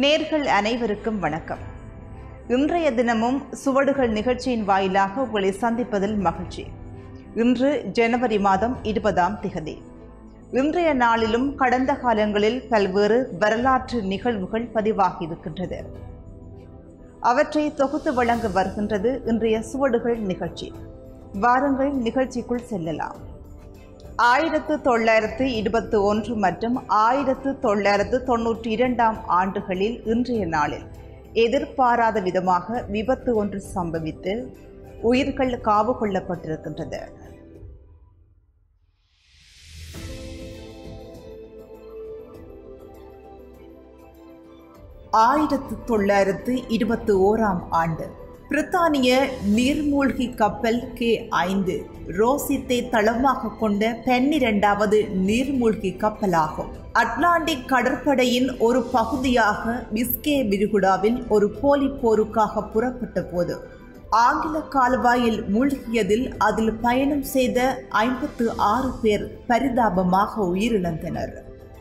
நேர்கள் அனைவருக்கும் வணக்கம் இன்றைய தினமும் சுவடுகள் நிகழ்ச்சியின் வாயிலாக உங்களை சந்திப்பதில் மகிழ்ச்சி இன்று ஜனவரி மாதம் இருபதாம் திகதி இன்றைய நாளிலும் கடந்த காலங்களில் பல்வேறு வரலாற்று நிகழ்வுகள் பதிவாகியிருக்கின்றது அவற்றை தொகுத்து வழங்க வருகின்றது இன்றைய சுவடுகள் நிகழ்ச்சி வாருங்கள் நிகழ்ச்சிக்குள் செல்லலாம் ஆயிரத்து தொள்ளாயிரத்து இருபத்தி ஒன்று மற்றும் ஆயிரத்து தொள்ளாயிரத்து தொன்னூற்றி இரண்டாம் ஆண்டுகளில் இன்றைய நாளில் எதிர்பாராத விதமாக விபத்து ஒன்று சம்பவித்து உயிர்கள் காவு கொள்ளப்பட்டிருக்கின்றது ஆயிரத்து தொள்ளாயிரத்து இருபத்தி ஓராம் ஆண்டு பிரித்தானிய நீர்மூழ்கி கப்பல் கே ஐந்து ரோசித்தை தளமாக கொண்ட பன்னிரண்டாவது நீர்மூழ்கி கப்பலாகும் அட்லாண்டிக் கடற்படையின் ஒரு பகுதியாக விஸ்கே விரிகுடாவில் ஒரு போலி போருக்காக புறப்பட்ட போது ஆங்கில கால்வாயில் மூழ்கியதில் அதில் பயணம் செய்த ஐம்பத்து ஆறு பேர் பரிதாபமாக உயிரிழந்தனர்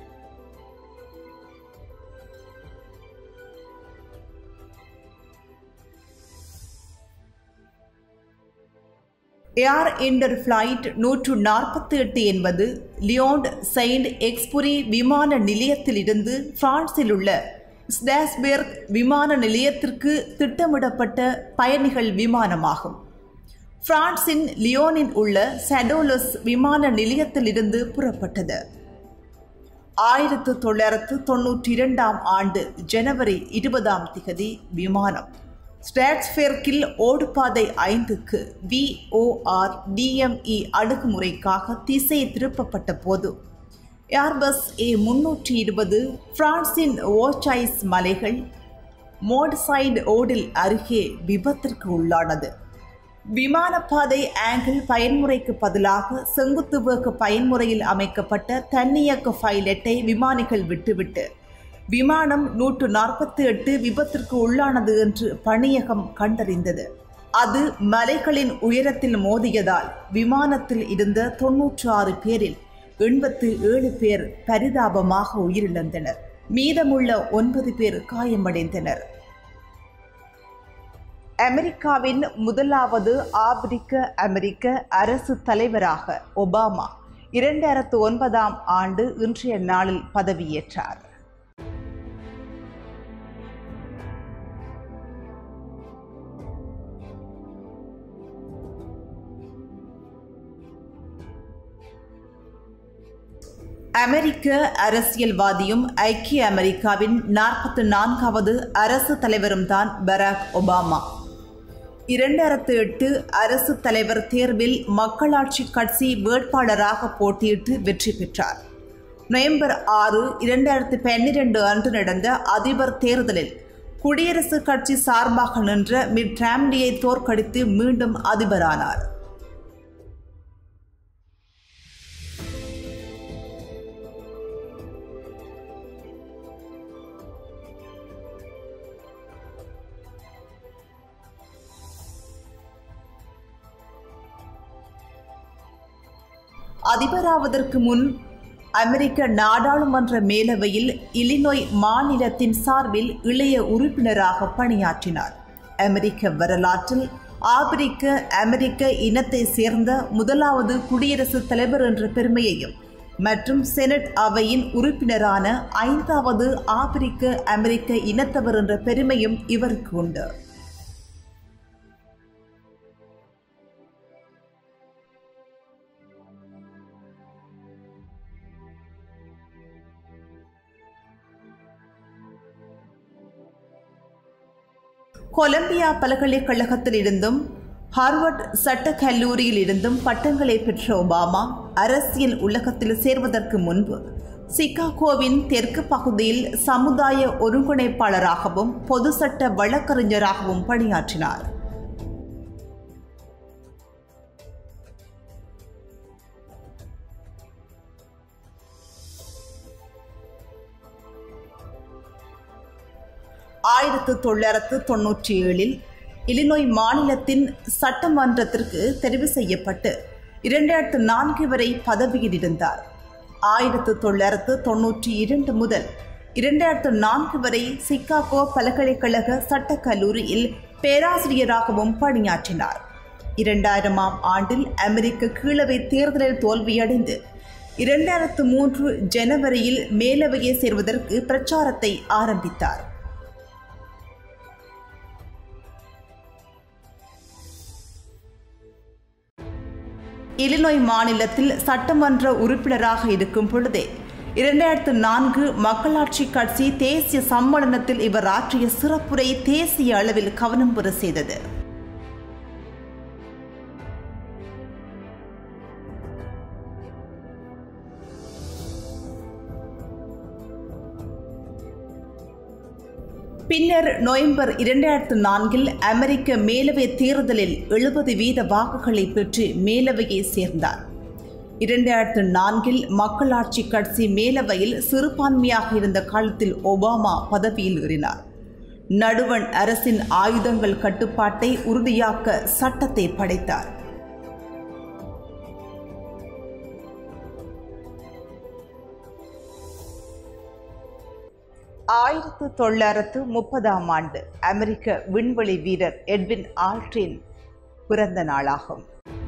ஏர் இண்டர் ஃப்ளைட் நூற்று நாற்பத்தி எட்டு என்பது லியோண்ட் செயின்ட் எக்ஸ்புரி விமான நிலையத்திலிருந்து பிரான்சில் உள்ள ஸ்டாஸ்பெர்க் விமான நிலையத்திற்கு திட்டமிடப்பட்ட பயணிகள் விமானமாகும் பிரான்சின் லியோனில் உள்ள சடோலஸ் விமான நிலையத்திலிருந்து புறப்பட்டது ஆயிரத்து தொள்ளாயிரத்து தொன்னூற்றி இரண்டாம் ஆண்டு ஜனவரி இருபதாம் திகதி விமானம் ஸ்டாட்ஸ்பெர்க்கில் ஓடுபாதை ஐந்துக்கு விஓஆர் டிஎம்இ அணுகுமுறைக்காக திசை திருப்பப்பட்ட போது ஏர்பஸ் ஏ முன்னூற்றி இருபது பிரான்சின் ஓச்சாய்ஸ் மலைகள் மோட்சைடு ஓடில் அருகே விபத்திற்கு உள்ளானது விமானப்பாதை ஆங்கிள் பயன்முறைக்கு பதிலாக செங்குத்து வேக பயன்முறையில் அமைக்கப்பட்ட தன்னியக்க பைலட்டை விமானிகள் விட்டுவிட்டு விமானம் நூற்று நாற்பத்தி எட்டு விபத்திற்கு உள்ளானது என்று பணியகம் கண்டறிந்தது அது மலைகளின் உயரத்தில் மோதியதால் விமானத்தில் இருந்த தொன்னூற்று ஆறு பேரில் எண்பத்து ஏழு பேர் பரிதாபமாக உயிரிழந்தனர் மீதமுள்ள ஒன்பது பேர் காயமடைந்தனர் அமெரிக்காவின் முதலாவது ஆப்பிரிக்க அமெரிக்க அரசு தலைவராக ஒபாமா இரண்டாயிரத்து ஒன்பதாம் ஆண்டு இன்றைய நாளில் பதவியேற்றார் அமெரிக்க அரசியல்வாதியும் ஐக்கிய அமெரிக்காவின் நாற்பத்தி நான்காவது அரசு தலைவரும் தான் பராக் ஒபாமா இரண்டாயிரத்து எட்டு அரசு தலைவர் தேர்வில் மக்களாட்சி கட்சி வேட்பாளராக போட்டியிட்டு வெற்றி பெற்றார் நவம்பர் ஆறு இரண்டாயிரத்து பன்னிரண்டு அன்று நடந்த அதிபர் தேர்தலில் குடியரசுக் கட்சி சார்பாக நின்ற மிட் ராம்லியை தோற்கடித்து மீண்டும் அதிபரானார் அதிபராவதற்கு முன் அமெரிக்க நாடாளுமன்ற மேலவையில் இலினோய் மாநிலத்தின் சார்பில் இளைய உறுப்பினராக பணியாற்றினார் அமெரிக்க வரலாற்றில் ஆப்பிரிக்க அமெரிக்க இனத்தை சேர்ந்த முதலாவது குடியரசுத் தலைவர் என்ற பெருமையையும் மற்றும் செனட் அவையின் உறுப்பினரான ஐந்தாவது ஆப்பிரிக்க அமெரிக்க இனத்தவர் என்ற பெருமையும் இவருக்கு உண்டு கொலம்பியா பல்கலைக்கழகத்தில் இருந்தும் ஹார்வர்ட் சட்டக் கல்லூரியில் இருந்தும் பட்டங்களை பெற்ற ஒபாமா அரசியல் உலகத்தில் சேர்வதற்கு முன்பு சிகாகோவின் தெற்கு பகுதியில் சமுதாய ஒருங்கிணைப்பாளராகவும் பொது சட்ட வழக்கறிஞராகவும் பணியாற்றினார் ஆயிரத்து தொள்ளாயிரத்து தொன்னூற்றி ஏழில் இலினோய் மாநிலத்தின் சட்டமன்றத்திற்கு தெரிவு செய்யப்பட்டு இரண்டாயிரத்து நான்கு வரை பதவியில் இருந்தார் ஆயிரத்து தொள்ளாயிரத்து தொன்னூற்றி இரண்டு முதல் இரண்டாயிரத்து நான்கு வரை சிக்காகோ பல்கலைக்கழக சட்டக் கல்லூரியில் பேராசிரியராகவும் பணியாற்றினார் இரண்டாயிரமாம் ஆண்டில் அமெரிக்க கீழவை தேர்தலில் தோல்வியடைந்து இரண்டாயிரத்து மூன்று ஜனவரியில் மேலவையை சேர்வதற்கு பிரச்சாரத்தை ஆரம்பித்தார் இலினோய் மாநிலத்தில் சட்டமன்ற உறுப்பினராக இருக்கும் பொழுதே இரண்டாயிரத்து நான்கு மக்களாட்சி கட்சி தேசிய சம்மேளனத்தில் இவர் ஆற்றிய சிறப்புரை தேசிய அளவில் கவனம் பெற செய்தது பின்னர் நவம்பர் இரண்டாயிரத்து நான்கில் அமெரிக்க மேலவை தேர்தலில் எழுபது வீத வாக்குகளை பெற்று மேலவையை சேர்ந்தார் இரண்டாயிரத்து நான்கில் மக்களாட்சி கட்சி மேலவையில் சிறுபான்மையாக இருந்த காலத்தில் ஒபாமா பதவியில் ஏறினார் நடுவண் அரசின் ஆயுதங்கள் கட்டுப்பாட்டை உறுதியாக்க சட்டத்தை படைத்தார் ஆயிரத்து தொள்ளாயிரத்து முப்பதாம் ஆண்டு அமெரிக்க விண்வெளி வீரர் எட்வின் ஆல்ட்ரின் பிறந்த நாளாகும்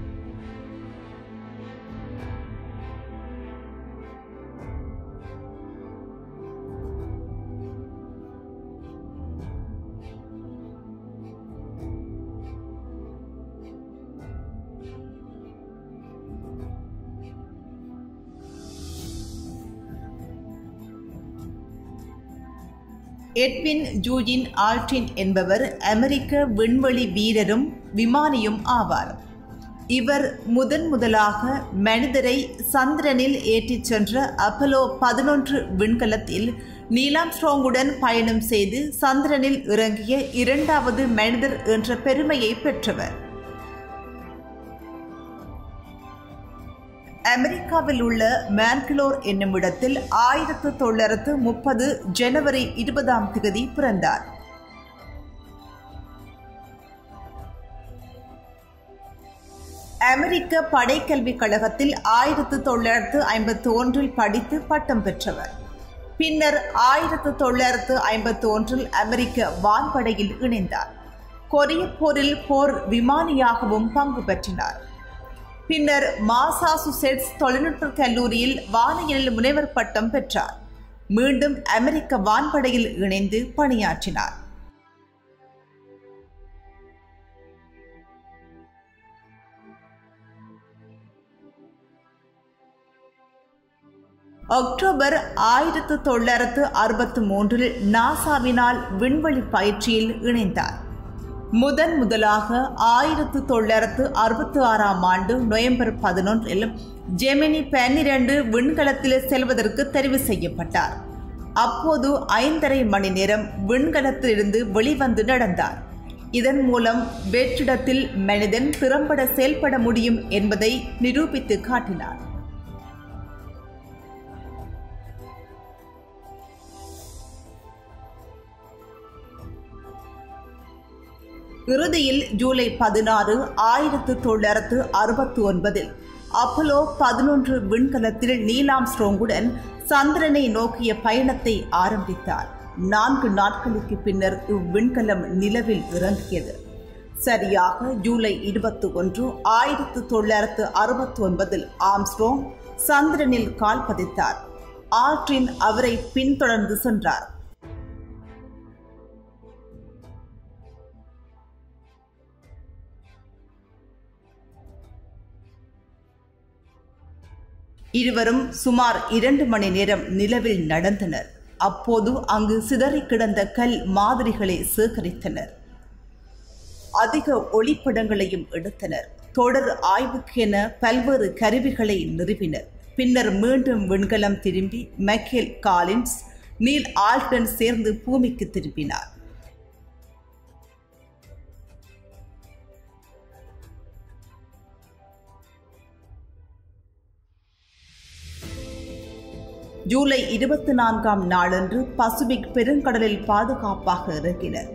எட்வின் ஜூஜின் ஆல்டின் என்பவர் அமெரிக்க விண்வெளி வீரரும் விமானியும் ஆவார் இவர் முதன் முதலாக மனிதரை சந்திரனில் ஏற்றிச் சென்ற அப்பலோ பதினொன்று விண்கலத்தில் நீலாம்ஸ்ட்ராங்குடன் பயணம் செய்து சந்திரனில் இறங்கிய இரண்டாவது மனிதர் என்ற பெருமையை பெற்றவர் அமெரிக்காவில் உள்ள மேன்கிலோர் என்னும் இடத்தில் ஆயிரத்து தொள்ளாயிரத்து முப்பது ஜனவரி இருபதாம் தேதி பிறந்தார் அமெரிக்க படைக்கல்விக் கழகத்தில் ஆயிரத்து தொள்ளாயிரத்து ஐம்பத்தி ஒன்றில் படித்து பட்டம் பெற்றவர் பின்னர் ஆயிரத்து தொள்ளாயிரத்து ஐம்பத்தி ஒன்றில் அமெரிக்க வான்படையில் இணைந்தார் கொரிய போரில் போர் விமானியாகவும் பங்கு பெற்றினார் பின்னர் மாசாசுசெட்ஸ் தொழில்நுட்ப கல்லூரியில் வானியலில் முனைவர் பட்டம் பெற்றார் மீண்டும் அமெரிக்க வான்படையில் இணைந்து பணியாற்றினார் அக்டோபர் ஆயிரத்து தொள்ளாயிரத்து அறுபத்தி மூன்றில் நாசாவினால் விண்வெளி பயிற்சியில் இணைந்தார் முதன் முதலாக ஆயிரத்து தொள்ளாயிரத்து அறுபத்தி ஆறாம் ஆண்டு நவம்பர் பதினொன்றில் ஜெமினி பன்னிரண்டு விண்கலத்தில் செல்வதற்கு தெரிவு செய்யப்பட்டார் அப்போது ஐந்தரை மணி நேரம் விண்கலத்திலிருந்து வெளிவந்து நடந்தார் இதன் மூலம் வெற்றிடத்தில் மனிதன் திறம்பட செயல்பட முடியும் என்பதை நிரூபித்து காட்டினார் இறுதியில் ஜூலை பதினாறு ஆயிரத்து தொள்ளாயிரத்து அறுபத்தி ஒன்பதில் அப்பலோ பதினொன்று விண்கலத்தில் நீலாம் ஸ்ட்ரோங்குடன் சந்திரனை நோக்கிய பயணத்தை ஆரம்பித்தார் நான்கு நாட்களுக்கு பின்னர் இவ்விண்கலம் நிலவில் இறங்கியது சரியாக ஜூலை இருபத்தி ஒன்று ஆயிரத்து தொள்ளாயிரத்து அறுபத்தி ஒன்பதில் ஆம்ஸ்ட்ரோங் சந்திரனில் கால் பதித்தார் ஆற்றின் அவரை பின்தொடர்ந்து சென்றார் இருவரும் சுமார் இரண்டு மணி நேரம் நிலவில் நடந்தனர் அப்போது அங்கு சிதறி கிடந்த கல் மாதிரிகளை சேகரித்தனர் அதிக ஒளிப்படங்களையும் எடுத்தனர் தொடர் ஆய்வுக்கென பல்வேறு கருவிகளை நிறுவினர் பின்னர் மீண்டும் விண்கலம் திரும்பி மைக்கேல் காலின்ஸ் நீல் ஆல்டன் சேர்ந்து பூமிக்கு திரும்பினார் ஜூலை இருபத்தி நான்காம் நாளன்று பசிபிக் பெருங்கடலில் பாதுகாப்பாக இறங்கினர்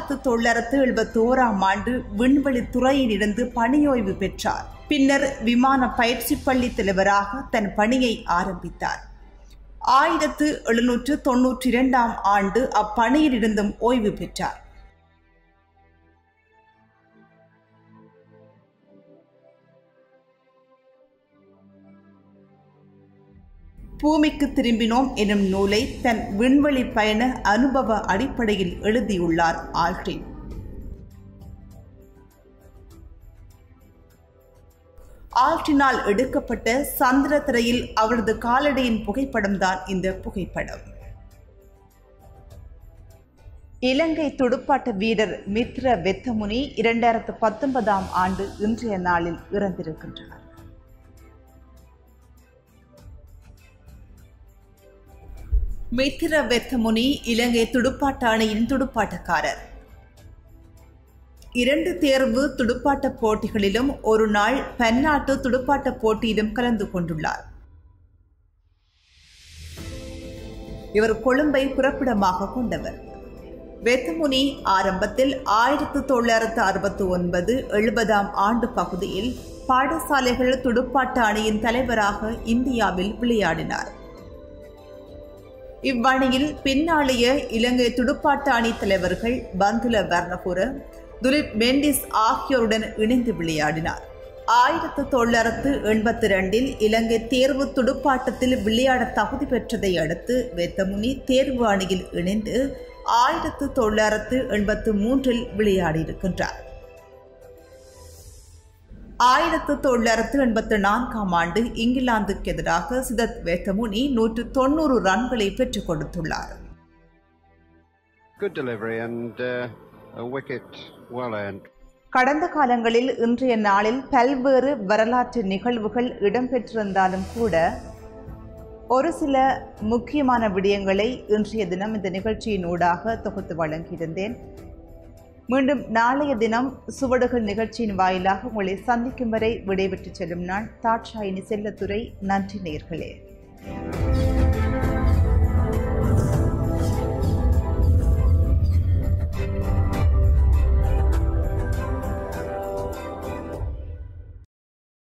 ஆயிரத்து தொள்ளாயிரத்து எழுபத்தோராம் ஆண்டு விண்வெளி துறையில் இருந்து பணியோய்வு பெற்றார் பின்னர் விமான பயிற்சி பள்ளி தலைவராக தன் பணியை ஆரம்பித்தார் ஆயிரத்து எழுநூற்று தொன்னூற்றி இரண்டாம் ஆண்டு அப்பணியில் இருந்தும் ஓய்வு பெற்றார் பூமிக்கு திரும்பினோம் எனும் நூலை தன் விண்வெளி பயண அனுபவ அடிப்படையில் எழுதியுள்ளார் ஆல்ட்ரின் ஆல்ட்ரினால் எடுக்கப்பட்ட சந்திர திரையில் அவரது காலடியின் புகைப்படம் தான் இந்த புகைப்படம் இலங்கை துடுப்பாட்ட வீரர் மித்ர வெத்தமுனி இரண்டாயிரத்து பத்தொன்பதாம் ஆண்டு இன்றைய நாளில் இறந்திருக்கின்றனர் மித்திர வெத்தமுனி இலங்கை துடுப்பாட்ட அணியின் துடுப்பாட்டக்காரர் இரண்டு தேர்வு துடுப்பாட்ட போட்டிகளிலும் ஒரு நாள் பன்னாட்டு துடுப்பாட்ட போட்டியிலும் கலந்து கொண்டுள்ளார் இவர் கொழும்பை புறப்பிடமாக கொண்டவர் வெத்தமுனி ஆரம்பத்தில் ஆயிரத்து தொள்ளாயிரத்து அறுபத்தி ஒன்பது எழுபதாம் ஆண்டு பகுதியில் பாடசாலைகள் துடுப்பாட்ட அணியின் தலைவராக இந்தியாவில் விளையாடினார் இவ்வணியில் பின்னாளிய இலங்கை துடுப்பாட்ட அணி தலைவர்கள் பந்துல வர்ணபுர துலிப் மெண்டிஸ் ஆகியோருடன் இணைந்து விளையாடினார் ஆயிரத்து தொள்ளாயிரத்து எண்பத்தி ரெண்டில் இலங்கை தேர்வு துடுப்பாட்டத்தில் விளையாட தகுதி பெற்றதை அடுத்து வெத்தமுனி தேர்வு அணியில் இணைந்து ஆயிரத்து தொள்ளாயிரத்து எண்பத்து மூன்றில் விளையாடியிருக்கின்றார் ஆயிரத்து தொள்ளாயிரத்து எண்பத்து நான்காம் ஆண்டு இங்கிலாந்துக்கு எதிராக சிதத் வேத்தமுனி நூற்று தொண்ணூறு ரன்களை பெற்றுக் கொடுத்துள்ளார் Good delivery and uh, a wicket well earned. கடந்த காலங்களில் இன்றைய நாளில் பல்வேறு வரலாற்று நிகழ்வுகள் இடம்பெற்றிருந்தாலும் கூட ஒரு சில முக்கியமான விடயங்களை இன்றைய தினம் இந்த நிகழ்ச்சியின் ஊடாக தொகுத்து வழங்கியிருந்தேன் மீண்டும் நாளைய தினம் சுவடுகள் நிகழ்ச்சியின் வாயிலாக உங்களை சந்திக்கும் வரை விடைபெற்று செல்லும் நான் தாட்சாயினி செல்லத்துறை நன்றி நேர்களே